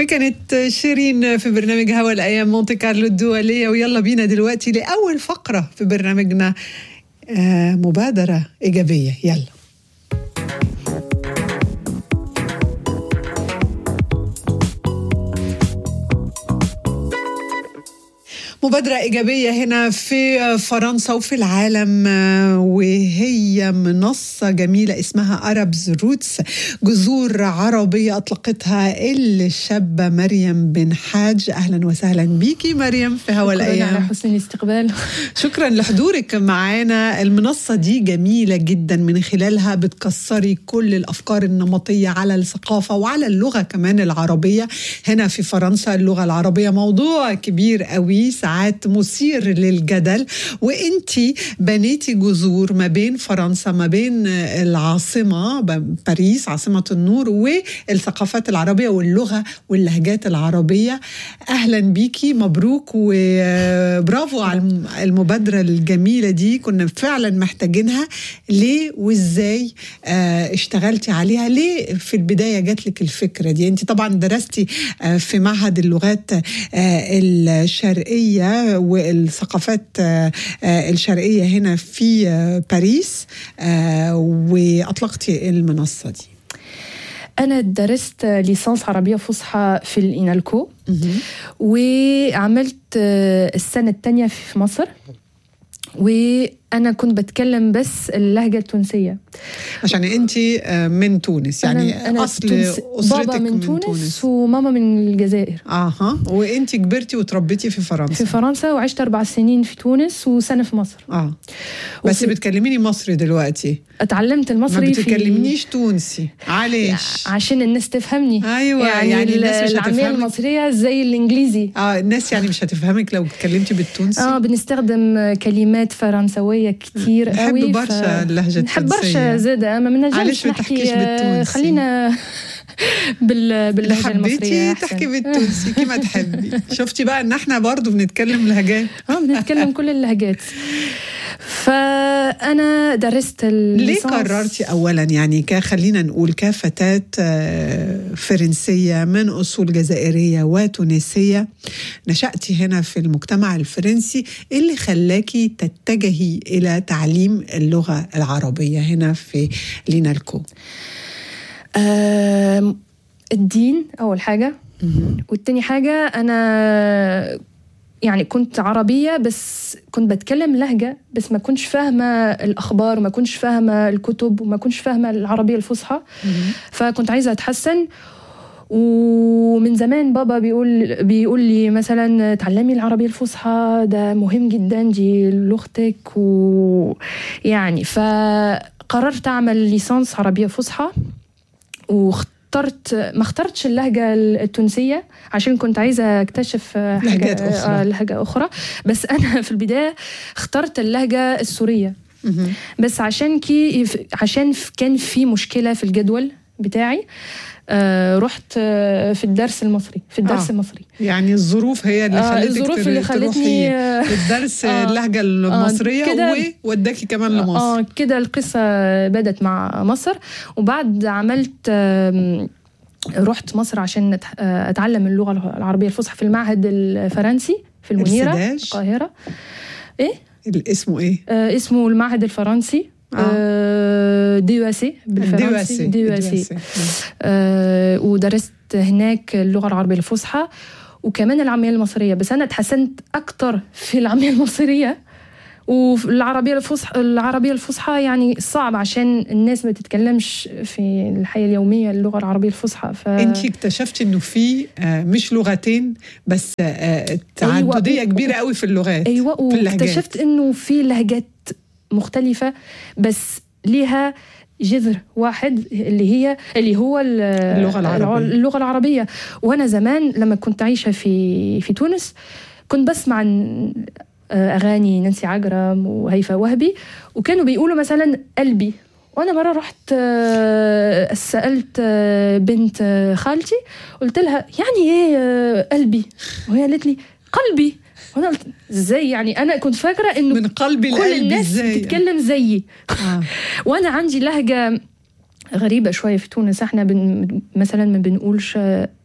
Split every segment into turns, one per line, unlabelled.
كانت شيرين في برنامج هوا الايام مونte كارلو الدوليه ويلا بينا دلوقتي لاول فقره في برنامجنا آه مبادره ايجابيه يلا مبادرة إيجابية هنا في فرنسا وفي العالم وهي منصة جميلة اسمها أربز روتس جذور عربية أطلقتها الشابة مريم بن حاج أهلا وسهلا بيكي مريم في هوا الأيام
على حسن الاستقبال
شكرا لحضورك معانا المنصة دي جميلة جدا من خلالها بتكسري كل الأفكار النمطية على الثقافة وعلى اللغة كمان العربية هنا في فرنسا اللغة العربية موضوع كبير قوي ساعات مثير للجدل وانتي بنيتي جذور ما بين فرنسا ما بين العاصمة باريس عاصمة النور والثقافات العربية واللغة واللهجات العربية أهلا بيكي مبروك وبرافو على المبادرة الجميلة دي كنا فعلا محتاجينها ليه وازاي اشتغلتي عليها ليه في البداية جات لك الفكرة دي انت طبعا درستي في معهد اللغات الشرقية والثقافات الشرقية هنا في باريس وأطلقتي المنصة دي
أنا درست ليسانس عربية فصحى في الإنالكو وعملت السنة الثانية في مصر وانا كنت بتكلم بس اللهجه التونسيه
عشان انت من تونس يعني
أنا أنا
اصل
تونس
اسرتك
بابا من,
من
تونس,
تونس
وماما من الجزائر
اها وانت كبرتي وتربيتي في فرنسا
في فرنسا وعشت اربع سنين في تونس وسنه في مصر
اه بس
وفي-
بتكلميني مصري دلوقتي
اتعلمت
ما
المصري في
بتكلمنيش تونسي علاش
عشان الناس تفهمني
أيوة، يعني الناس مش
العاميه
هتفهمك.
المصريه زي الانجليزي
اه الناس يعني مش هتفهمك لو اتكلمتي بالتونسي
اه بنستخدم كلمات فرنسويه كتير
بحب
قوي
برشا اللهجة
نحب
التونسية.
برشا زادة ما
علاش
بنجمش
ما
نحكي
تحكيش
آه،
بالتونسي؟
خلينا بال
اللي
باللهجة المصرية
حبيتي
أحسن.
تحكي بالتونسي كما تحبي شفتي بقى ان احنا برضو بنتكلم لهجات
اه بنتكلم كل اللهجات فأنا درست
ليه
الليسانس
قررتي اولا يعني ك- خلينا نقول كفتاه آه، فرنسيه من اصول جزائريه وتونسيه نشاتي هنا في المجتمع الفرنسي إيه اللي خلاكي تتجهي الى تعليم اللغه العربيه هنا في لينالكو
آم، الدين أول حاجة والتاني حاجة أنا يعني كنت عربية بس كنت بتكلم لهجة بس ما كنتش فاهمة الأخبار وما كنتش فاهمة الكتب وما كنتش فاهمة العربية الفصحى فكنت عايزة أتحسن ومن زمان بابا بيقول بيقول لي مثلا تعلمي العربية الفصحى ده مهم جدا دي لغتك ويعني فقررت أعمل ليسانس عربية فصحى واخترت ما اخترتش اللهجة التونسية عشان كنت عايزة اكتشف حاجة-
لهجات أخرى.
آه، لهجة أخرى بس أنا في البداية اخترت اللهجة السورية
مهم.
بس عشان كي عشان ف- كان في مشكله في الجدول بتاعي آه رحت آه في الدرس المصري في الدرس
آه.
آه. المصري
يعني الظروف هي اللي
آه،
خلتك
الظروف
تر-
اللي خلتني
تروحي
آه،
الدرس
آه.
اللهجه المصريه
كده-
ووداكي كمان لمصر
اه كده القصه بدت مع مصر وبعد عملت آم، رحت مصر عشان أت- آه، اتعلم اللغه العربيه الفصحى في المعهد الفرنسي في المنيره
السداج؟
القاهره ايه
اسمه ايه
آه اسمه المعهد الفرنسي
آه.
آه دي يو اس بالفرنسي دي يو اس آه ودرست هناك اللغة العربية الفصحى وكمان العامية المصرية بس أنا اتحسنت أكتر في العامية المصرية والعربية الفصحى العربية الفصحى يعني صعب عشان الناس ما تتكلمش في الحياة اليومية اللغة العربية الفصحى ف...
انت اكتشفتي انه في آه، مش لغتين بس آه، تعدديه
أيوة.
كبيره قوي في اللغات
ايوه
في اللهجات.
واكتشفت انه في لهجات مختلفه بس ليها جذر واحد اللي هي اللي هو ال-
اللغة العربية.
اللغه العربيه وانا زمان لما كنت عايشه في في تونس كنت بسمع عن اغاني نانسي عجرم وهيفاء وهبي وكانوا بيقولوا مثلا قلبي وانا مره رحت آه، سالت آه، بنت آه، خالتي قلت لها يعني ايه آه، قلبي وهي قالت لي قلبي وانا قلت ازاي يعني انا كنت فاكره انه
من قلبي
كل
لقلبي
الناس
ازاي
بتتكلم زيي
آه.
وانا عندي لهجه غريبه شويه في تونس احنا بن مثلا ما بنقولش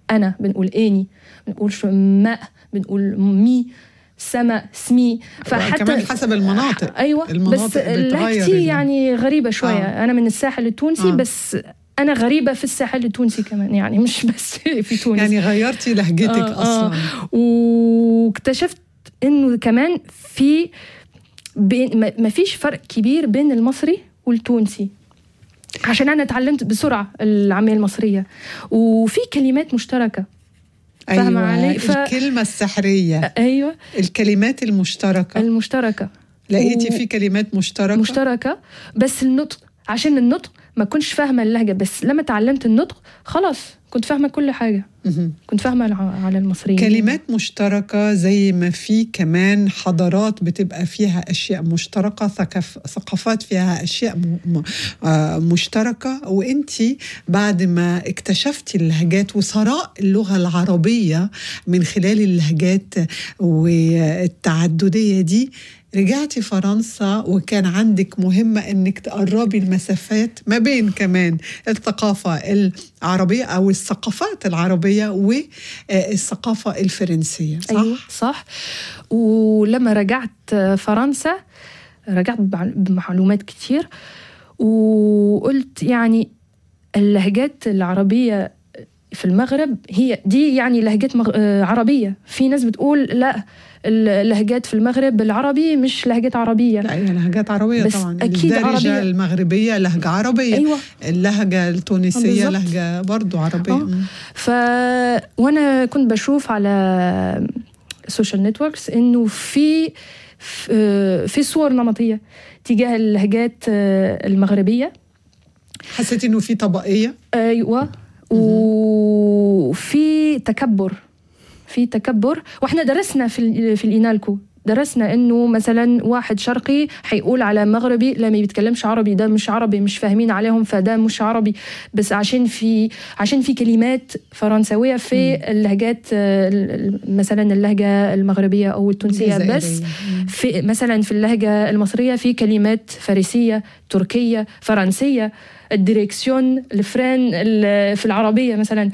انا بنقول اني بنقولش ماء بنقول مي سما سمي
فحتى كمان حسب المناطق
ايوه
المناطق
بس لهجتي يعني غريبه شويه آه. انا من الساحل التونسي آه. بس انا غريبه في الساحل التونسي كمان يعني مش بس في تونس
يعني غيرتي لهجتك آه اصلا
آه. واكتشفت انه كمان في بين ما فيش فرق كبير بين المصري والتونسي عشان انا اتعلمت بسرعه العاميه المصريه وفي كلمات مشتركه
فاهمه أيوة علي ف... الكلمه السحريه
ايوه
الكلمات المشتركه
المشتركه
لقيتي و... في كلمات مشتركه
مشتركه بس النطق عشان النطق ما كنتش فاهمه اللهجه بس لما تعلمت النطق خلاص كنت فاهمه كل حاجه كنت فاهمه على المصريين
كلمات مشتركه زي ما في كمان حضارات بتبقى فيها اشياء مشتركه ثقف ثقافات فيها اشياء آه، مشتركه وانت بعد ما اكتشفتي اللهجات وثراء اللغه العربيه من خلال اللهجات والتعدديه دي رجعتي فرنسا وكان عندك مهمة انك تقربي المسافات ما بين كمان الثقافة العربية او الثقافات العربية والثقافة الفرنسية صح؟
أيوة صح ولما رجعت فرنسا رجعت بمعلومات كتير وقلت يعني اللهجات العربية في المغرب هي دي يعني لهجات مغ... عربية في ناس بتقول لا اللهجات في المغرب العربي مش لهجات عربية
لا هي لهجات عربية بس طبعا أكيد عربية المغربية لهجة عربية
أيوة.
اللهجة التونسية بالزبط. لهجة برضو عربية أوه.
ف وأنا كنت بشوف على السوشيال نتوركس إنه في في صور نمطية تجاه اللهجات المغربية
حسيت إنه في طبقية؟
أيوة وفي تكبر في تكبر واحنا درسنا في في الانالكو درسنا انه مثلا واحد شرقي حيقول على مغربي لا ما بيتكلمش عربي ده مش عربي مش فاهمين عليهم فده مش عربي بس عشان في عشان في كلمات فرنسويه في اللهجات مثلا اللهجه المغربيه او التونسيه بس في مثلا في اللهجه المصريه في كلمات فارسيه تركيه فرنسيه الديريكسيون الفران في العربيه مثلا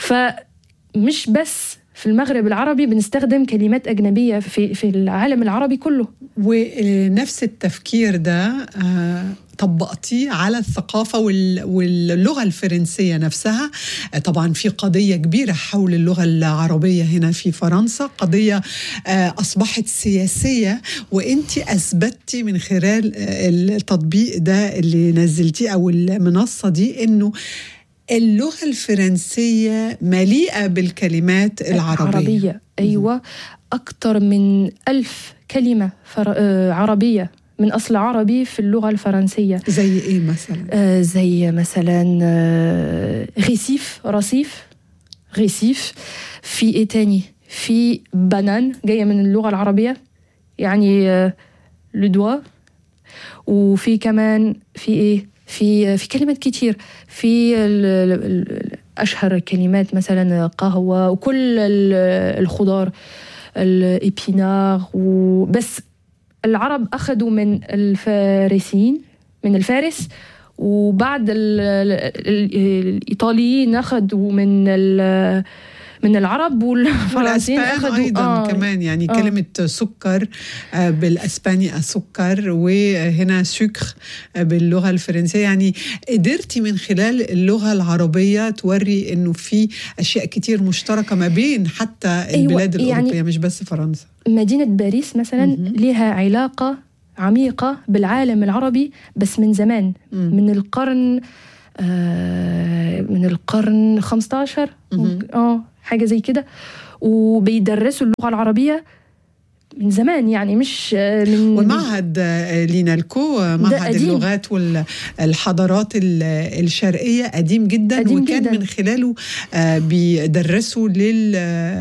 فمش بس في المغرب العربي بنستخدم كلمات أجنبية في, في العالم العربي كله
ونفس التفكير ده طبقتيه على الثقافة واللغة الفرنسية نفسها طبعا في قضية كبيرة حول اللغة العربية هنا في فرنسا قضية أصبحت سياسية وانت أثبتي من خلال التطبيق ده اللي نزلتيه أو المنصة دي أنه اللغة الفرنسية مليئة بالكلمات العربية
العربية أيوة أكثر من ألف كلمة فر... عربية من أصل عربي في اللغة الفرنسية
زي إيه مثلا؟
آه زي مثلا آه ريسيف رصيف ريسيف في إيه تاني؟ في بنان جاية من اللغة العربية يعني آه لدوا وفي كمان في إيه؟ في في كلمات كتير في اشهر كلمات مثلا قهوه وكل الخضار الابينار وبس العرب اخذوا من الفارسيين من الفارس وبعد الايطاليين اخذوا من من العرب والفرنسيين
اخذوا ايضا آه كمان يعني آه كلمه سكر بالاسباني سكر وهنا سكر باللغه الفرنسيه يعني قدرتي من خلال اللغه العربيه توري انه في اشياء كتير مشتركه ما بين حتى البلاد أيوة الاوروبيه يعني مش بس فرنسا
مدينه باريس مثلا لها علاقه عميقه بالعالم العربي بس من زمان م. من القرن آه من القرن 15 اه حاجه زي كده وبيدرسوا اللغه العربيه من زمان يعني مش من
والمعهد لينالكو معهد اللغات والحضارات الشرقية قديم جدا
قديم
وكان
جداً.
من خلاله بيدرسوا لل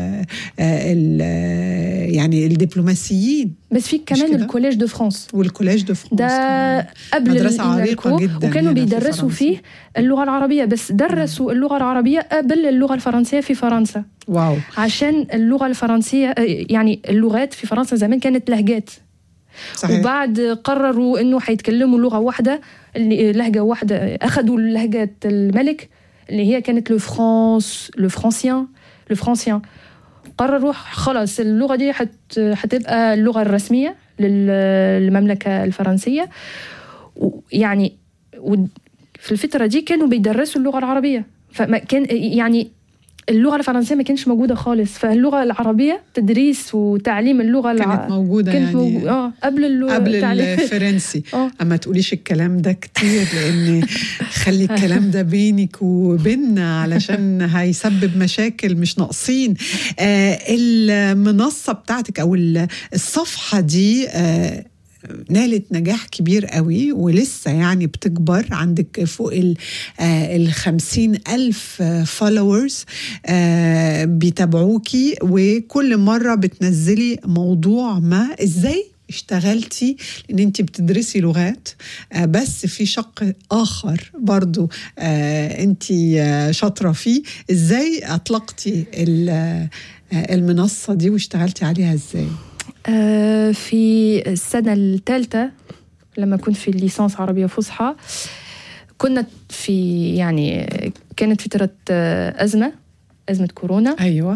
يعني الدبلوماسيين
بس في كمان الكوليج دو فرانس
والكوليج دو فرانس
ده قبل
مدرسة عريقة جدا
وكانوا بيدرسوا في فيه اللغة العربية بس درسوا اللغة العربية قبل اللغة الفرنسية في فرنسا
واو
عشان اللغة الفرنسية يعني اللغات في فرنسا زمان كانت لهجات
صحيح.
وبعد قرروا انه حيتكلموا لغه واحده اللي لهجه واحده اخذوا لهجه الملك اللي هي كانت لو فرانس لو فرانسيان الفرنسيان قرروا خلاص اللغه دي حت هتبقى اللغه الرسميه للمملكه الفرنسيه يعني في الفتره دي كانوا بيدرسوا اللغه العربيه فما كان يعني اللغه الفرنسيه ما كانش موجوده خالص فاللغه العربيه تدريس وتعليم اللغه
كانت الع... موجوده
كانت
يعني
موجودة. اه قبل اللغه
قبل الفرنسي
اه
اما تقوليش الكلام ده كتير لان خلي الكلام ده بينك وبيننا علشان هيسبب مشاكل مش ناقصين آه المنصه بتاعتك او الصفحه دي آه نالت نجاح كبير قوي ولسه يعني بتكبر عندك فوق ال خمسين ألف فولورز بيتابعوكي وكل مرة بتنزلي موضوع ما إزاي اشتغلتي لان انت بتدرسي لغات بس في شق اخر برضو انت شاطره فيه ازاي اطلقتي المنصه دي واشتغلتي عليها ازاي
في السنة الثالثة لما كنت في الليسانس عربية فصحى كنا في يعني كانت فترة أزمة أزمة كورونا
أيوة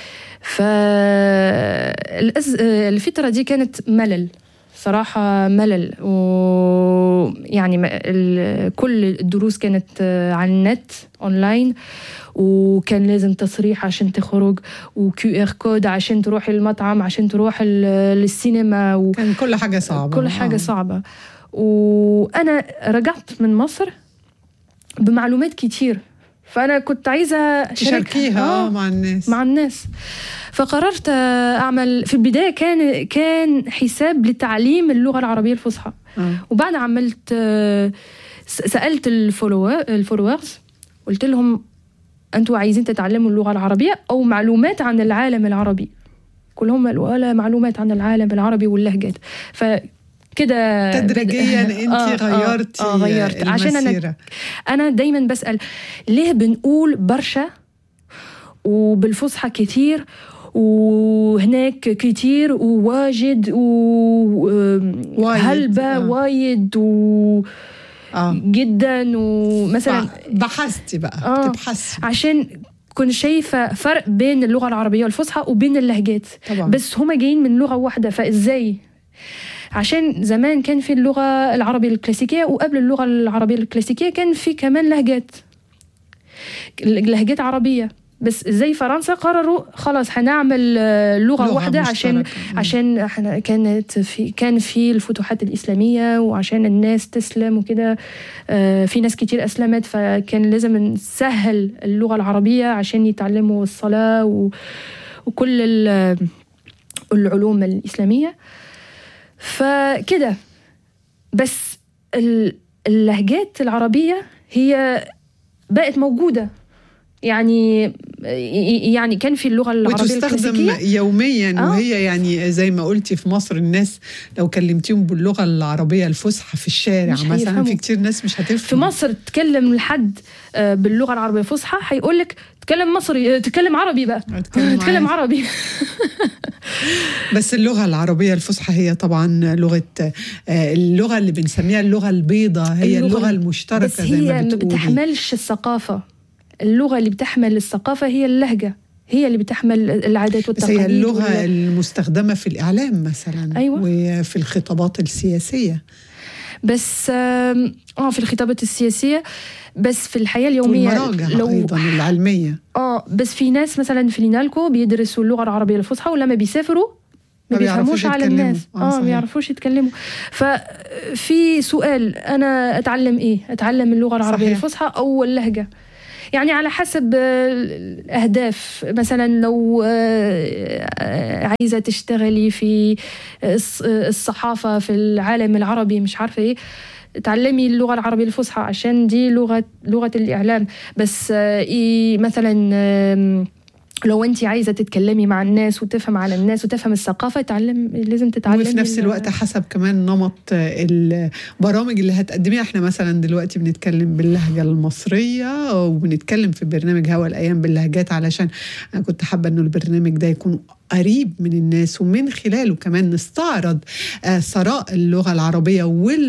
فالفترة دي كانت ملل صراحة ملل ويعني كل الدروس كانت على النت أونلاين وكان لازم تصريح عشان تخرج وكيو ار كود عشان تروح المطعم عشان تروح للسينما و...
كان كل حاجة صعبة
كل حاجة صعبة وأنا رجعت من مصر بمعلومات كتير فأنا كنت عايزة
تشاركيها آه مع الناس
مع الناس فقررت أعمل في البداية كان كان حساب لتعليم اللغة العربية الفصحى
آه.
وبعد عملت سألت الفولورز قلت لهم أنتوا عايزين تتعلموا اللغة العربية أو معلومات عن العالم العربي كلهم قالوا لا معلومات عن العالم العربي واللهجات ف كده
تدريجيا انت
آه
غيرتي
آه غيرت عشان انا انا دايما بسال ليه بنقول برشا وبالفصحى كثير وهناك كتير وواجد وهلبة
آه.
وايد و
آه.
جدا ومثلا
بحثتي بقى
آه.
بتبحثي
عشان كنت شايفة فرق بين اللغة العربية والفصحى وبين اللهجات
طبعا.
بس هما جايين من لغة واحدة فإزاي عشان زمان كان في اللغة العربية الكلاسيكية وقبل اللغة العربية الكلاسيكية كان في كمان لهجات لهجات عربية بس زي فرنسا قرروا خلاص هنعمل لغه,
لغة
واحده عشان
مشتركة.
عشان احنا كانت في كان في الفتوحات الاسلاميه وعشان الناس تسلم وكده آه، في ناس كتير اسلمت فكان لازم نسهل اللغه العربيه عشان يتعلموا الصلاه و- وكل ال- العلوم الاسلاميه فكده بس ال- اللهجات العربيه هي بقت موجوده يعني يعني كان في اللغه العربيه
وتستخدم
الكلاسيكيه
يوميا
آه.
وهي يعني زي ما قلتي في مصر الناس لو كلمتيهم باللغه العربيه الفصحى في الشارع
مش
مثلا
هيفهموا.
في كتير ناس مش هتفهم
في مصر تكلم لحد آه، باللغه العربيه الفصحى هيقول لك تكلم مصري آه، تكلم عربي بقى
أتكلم
تكلم
عادي.
عربي
بس اللغه العربيه الفصحى هي طبعا لغه آه، اللغه اللي بنسميها اللغه البيضاء هي
اللغة
اللغه
ال-
المشتركه
بس
زي
هي
ما
ما
بتقولي
بتحملش الثقافه اللغه اللي بتحمل الثقافه هي اللهجه هي اللي بتحمل العادات
بس
والتقاليد
هي اللغه
وال-
المستخدمه في الاعلام مثلا
أيوة.
وفي الخطابات السياسيه
بس آم، اه في الخطابات السياسيه بس في الحياه اليوميه
والمراجع ايضا العلميه
اه بس في ناس مثلا في لينالكو بيدرسوا اللغه العربيه الفصحى ولما بيسافروا ما
ما بيعرفوش
بيفهموش على
يتكلموا.
الناس
آه،
اه ما
صحيح.
بيعرفوش يتكلموا ففي سؤال انا اتعلم ايه اتعلم اللغه العربيه
صحيح.
الفصحى او اللهجه يعني على حسب آه، الاهداف مثلا لو آه، عايزه تشتغلي في الص- الصحافه في العالم العربي مش عارفه ايه تعلمي اللغه العربيه الفصحى عشان دي لغه لغه الاعلام بس آه، إيه مثلا آم، لو انت عايزه تتكلمي مع الناس وتفهم على الناس وتفهم الثقافه تعلم لازم تتعلمي
وفي نفس
ال-
الوقت حسب كمان نمط البرامج اللي هتقدميها احنا مثلا دلوقتي بنتكلم باللهجة المصرية وبنتكلم في برنامج هوا الأيام باللهجات علشان أنا كنت حابة إنه البرنامج ده يكون قريب من الناس ومن خلاله كمان نستعرض ثراء اللغة العربية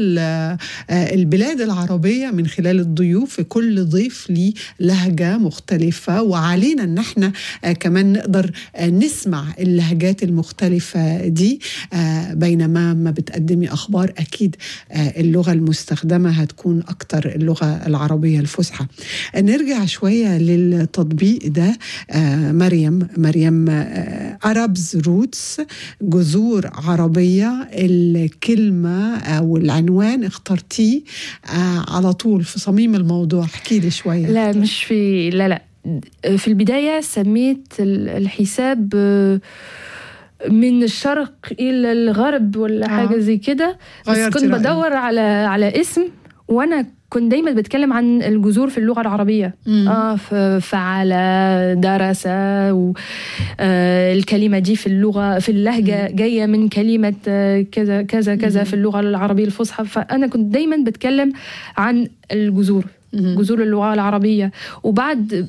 والبلاد العربية من خلال الضيوف كل ضيف ليه لهجة مختلفة وعلينا ان احنا كمان نقدر نسمع اللهجات المختلفة دي بينما ما بتقدمي أخبار أكيد اللغة المستخدمة هتكون أكتر اللغة العربية الفصحى نرجع شوية للتطبيق ده مريم مريم أرابز روتس جذور عربية الكلمة أو العنوان اخترتيه على طول في صميم الموضوع احكي لي شوية
لا مش في لا لا في البداية سميت الحساب من الشرق الى الغرب ولا حاجه زي كده بس كنت بدور على على اسم وانا كنت دايما بتكلم عن الجذور في اللغه العربيه
مم.
اه فعل درس و آه الكلمه دي في اللغه في اللهجه
مم.
جايه من كلمه آه كذا كذا كذا
مم.
في اللغه العربيه الفصحى فانا كنت دايما بتكلم عن الجذور
مم.
جذور اللغه العربيه وبعد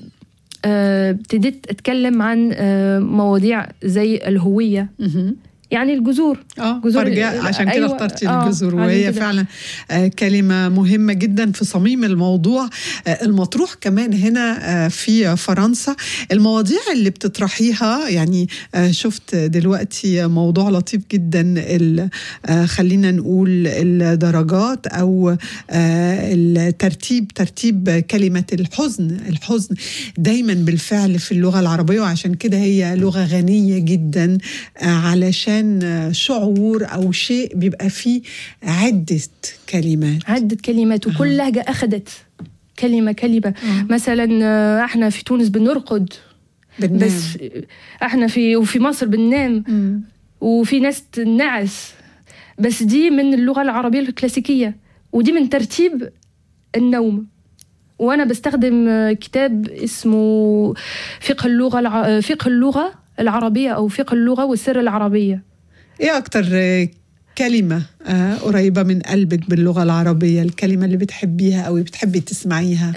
ابتديت اتكلم عن آه مواضيع زي الهويه
مهم.
يعني الجذور
اه
جذور
فرجع عشان كده
أيوة،
اخترتي
آه،
الجذور
عشان
وهي
كده.
فعلا آه كلمه مهمه جدا في صميم الموضوع آه المطروح كمان هنا آه في فرنسا المواضيع اللي بتطرحيها يعني آه شفت دلوقتي موضوع لطيف جدا ال- آه خلينا نقول الدرجات او آه الترتيب ترتيب كلمه الحزن الحزن دايما بالفعل في اللغه العربيه وعشان كده هي لغه غنيه جدا آه علشان شعور او شيء بيبقى فيه عده كلمات
عده كلمات وكل
أها.
لهجه اخذت كلمه كلمه
آه.
مثلا آه، احنا في تونس بنرقد
بننام.
بس احنا في وفي مصر بننام
مم.
وفي ناس تنعس بس دي من اللغه العربيه الكلاسيكيه ودي من ترتيب النوم وانا بستخدم آه، كتاب اسمه فقه اللغه الع... فقه اللغه العربيه او فقه اللغه والسر العربيه
ايه اكتر آه، كلمة آه، قريبة من قلبك باللغة العربية الكلمة اللي بتحبيها أو بتحبي تسمعيها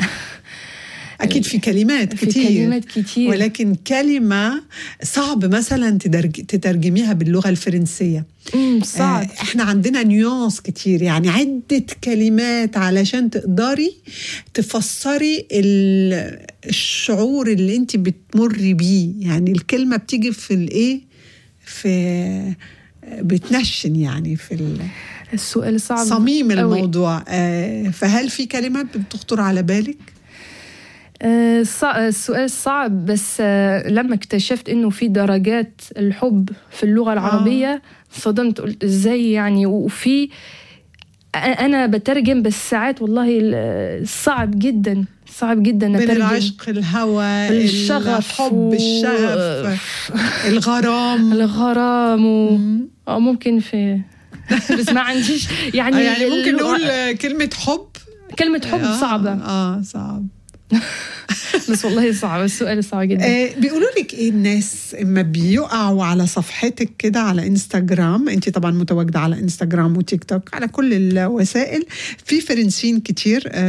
أكيد في كلمات
في
كتير
كلمات كتير
ولكن كلمة صعب مثلا تدرج- تترجميها باللغة الفرنسية
مم، صعب
آه، احنا عندنا نيوانس كتير يعني عدة كلمات علشان تقدري تفسري ال- الشعور اللي انت بتمري بيه يعني الكلمة بتيجي في الايه في بتنشن يعني في ال-
السؤال صعب
صميم
أوي.
الموضوع آه، فهل في كلمات بتخطر على بالك؟
آه، صع- السؤال صعب بس آه، لما اكتشفت انه في درجات الحب في اللغه العربيه صدمت قلت ازاي يعني وفي أ- انا بترجم بس ساعات والله ال- صعب جدا صعب جدا
بين
اترجم
العشق الهوى
الشغف
الحب
و-
الشغف الغرام
الغرام و...
مم.
آه، ممكن في بس ما عنديش يعني
آه، يعني ممكن
اللغة-
نقول آه، كلمة حب
كلمه حب
آه،
صعبه
اه صعب
بس والله صعب السؤال صعب جدا
آه بيقولوا لك ايه الناس اما بيقعوا على صفحتك كده على انستغرام انت طبعا متواجده على انستغرام وتيك توك على كل الوسائل في فرنسيين كتير آه